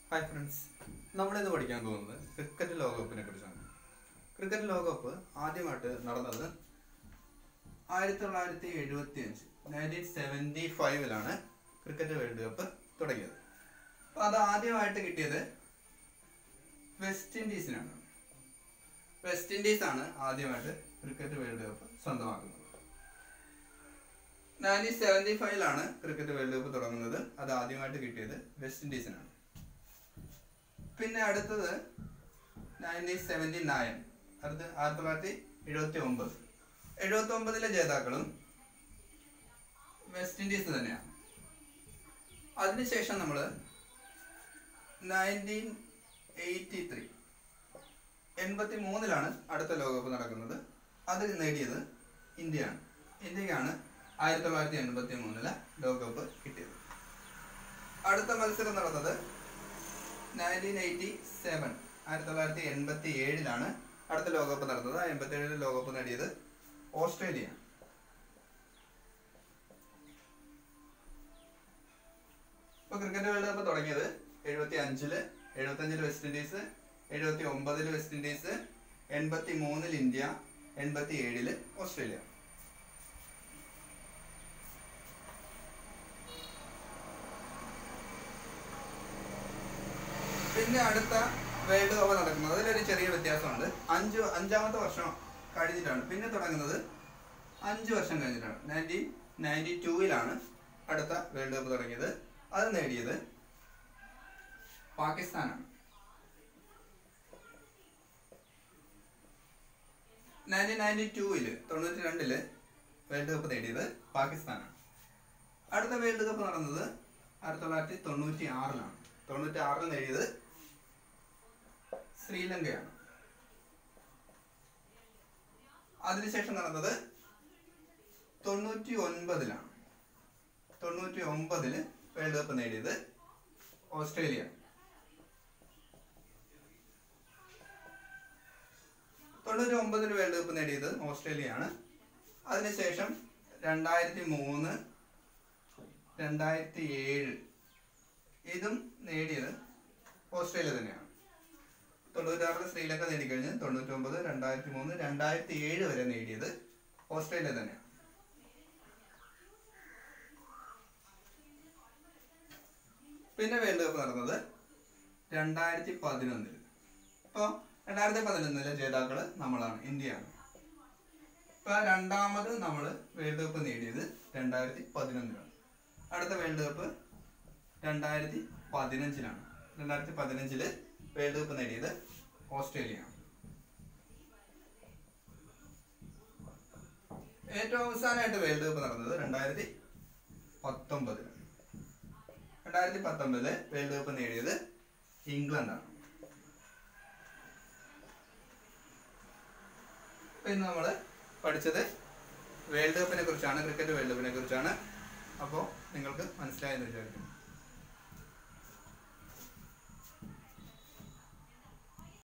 hi friends നമ്മളിന്ന് പഠിക്കാൻ പോകുന്നത് ക്രിക്കറ്റ് ലോകകപ്പിനെ കുറിച്ചാണ് ക്രിക്കറ്റ് ലോകകപ്പ് ആദ്യമായിട്ട് നടന്നത് ആയിരത്തി തൊള്ളായിരത്തി എഴുപത്തി അഞ്ച് നയൻറ്റീൻ സെവൻറ്റി ഫൈവിലാണ് ക്രിക്കറ്റ് വേൾഡ് കപ്പ് തുടങ്ങിയത് അപ്പോൾ അത് ആദ്യമായിട്ട് കിട്ടിയത് വെസ്റ്റ് ഇൻഡീസിനാണ് വെസ്റ്റ് ഇൻഡീസ് ആണ് ആദ്യമായിട്ട് ക്രിക്കറ്റ് വേൾഡ് കപ്പ് സ്വന്തമാക്കുന്നത് നയൻറ്റീൻ സെവൻറ്റി ഫൈവിലാണ് ക്രിക്കറ്റ് വേൾഡ് കപ്പ് തുടങ്ങുന്നത് അത് ആദ്യമായിട്ട് കിട്ടിയത് വെസ്റ്റ് ഇൻഡീസിനാണ് പിന്നെ അടുത്തത് നയൻറ്റീൻ സെവൻറ്റി നയൻ അടുത്ത് ആയിരത്തി തൊള്ളായിരത്തി എഴുപത്തി ഒമ്പത് എഴുപത്തി ഒമ്പതിലെ ജേതാക്കളും വെസ്റ്റ് ഇൻഡീസ് തന്നെയാണ് അതിനുശേഷം നമ്മൾ നയൻറ്റീൻ എയ്റ്റി ത്രീ എൺപത്തി മൂന്നിലാണ് അടുത്ത ലോകകപ്പ് നടക്കുന്നത് അത് നേടിയത് ഇന്ത്യയാണ് ഇന്ത്യക്കാണ് ആയിരത്തി തൊള്ളായിരത്തി എൺപത്തി മൂന്നിലെ ലോകകപ്പ് കിട്ടിയത് അടുത്ത മത്സരം നടന്നത് നയൻറ്റീൻ എയ്റ്റി സെവൻ ആയിരത്തി തൊള്ളായിരത്തി എൺപത്തി ഏഴിലാണ് അടുത്ത ലോകകപ്പ് നടന്നത് ആ എൺപത്തി ഏഴിൽ ലോകകപ്പ് നേടിയത് ഓസ്ട്രേലിയ ഇപ്പൊ ക്രിക്കറ്റ് വേൾഡ് കപ്പ് തുടങ്ങിയത് എഴുപത്തി അഞ്ചില് എഴുപത്തി അഞ്ചില് വെസ്റ്റ് ഇൻഡീസ് എഴുപത്തി ഒമ്പതില് വെസ്റ്റ് ഇൻഡീസ് എൺപത്തി മൂന്നിൽ ഇന്ത്യ എൺപത്തി ഏഴില് ഓസ്ട്രേലിയ പിന്നെ അടുത്ത വേൾഡ് കപ്പ് നടക്കുന്നത് അതിലൊരു ചെറിയ വ്യത്യാസമുണ്ട് അഞ്ച് അഞ്ചാമത്തെ വർഷം കഴിഞ്ഞിട്ടാണ് പിന്നെ തുടങ്ങുന്നത് അഞ്ച് വർഷം കഴിഞ്ഞിട്ടാണ് നയൻറ്റീൻ നയൻറ്റി ടൂവിലാണ് അടുത്ത വേൾഡ് കപ്പ് തുടങ്ങിയത് അത് നേടിയത് പാകിസ്ഥാനാണ് നയൻറ്റീൻ നയൻറ്റി ടൂവില് തൊണ്ണൂറ്റി രണ്ടില് വേൾഡ് കപ്പ് നേടിയത് പാകിസ്ഥാനാണ് അടുത്ത വേൾഡ് കപ്പ് നടന്നത് ആയിരത്തി തൊള്ളായിരത്തി തൊണ്ണൂറ്റി ആറിലാണ് തൊണ്ണൂറ്റി ആറിൽ നേടിയത് ശ്രീലങ്കയാണ് അതിനുശേഷം നടന്നത് തൊണ്ണൂറ്റി ഒൻപതിലാണ് തൊണ്ണൂറ്റി ഒമ്പതില് വേൾഡ് കപ്പ് നേടിയത് ഓസ്ട്രേലിയ തൊണ്ണൂറ്റി ഒമ്പതിൽ വേൾഡ് കപ്പ് നേടിയത് ഓസ്ട്രേലിയയാണ് അതിനുശേഷം രണ്ടായിരത്തി മൂന്ന് രണ്ടായിരത്തി ഏഴ് ഇതും നേടിയത് ഓസ്ട്രേലിയ തന്നെയാണ് തൊണ്ണൂറ്റാറിൽ ശ്രീലങ്ക നേടിക്കഴിഞ്ഞ് തൊണ്ണൂറ്റി ഒമ്പത് രണ്ടായിരത്തി മൂന്ന് രണ്ടായിരത്തി ഏഴ് വരെ നേടിയത് ഓസ്ട്രേലിയ തന്നെയാണ് പിന്നെ വേൾഡ് കപ്പ് നടന്നത് രണ്ടായിരത്തി പതിനൊന്നിൽ ഇപ്പോൾ രണ്ടായിരത്തി പതിനൊന്നിലെ ജേതാക്കള് നമ്മളാണ് ഇന്ത്യയാണ് ഇപ്പൊ രണ്ടാമത് നമ്മൾ വേൾഡ് കപ്പ് നേടിയത് രണ്ടായിരത്തി പതിനൊന്നിലാണ് അടുത്ത വേൾഡ് കപ്പ് രണ്ടായിരത്തി പതിനഞ്ചിലാണ് രണ്ടായിരത്തി പതിനഞ്ചില് വേൾഡ് കപ്പ് നേടിയത് ഓസ്ട്രേലിയയാണ് ഏറ്റവും അവസാനമായിട്ട് വേൾഡ് കപ്പ് നടന്നത് രണ്ടായിരത്തി പത്തൊമ്പതിൽ രണ്ടായിരത്തി പത്തൊമ്പതില് വേൾഡ് കപ്പ് നേടിയത് ഇംഗ്ലണ്ടാണ് അപ്പൊ ഇന്ന് നമ്മൾ പഠിച്ചത് വേൾഡ് കപ്പിനെ കുറിച്ചാണ് ക്രിക്കറ്റ് വേൾഡ് കപ്പിനെ കുറിച്ചാണ് അപ്പോൾ നിങ്ങൾക്ക് മനസ്സിലായെന്ന് വിചാരിക്കുന്നു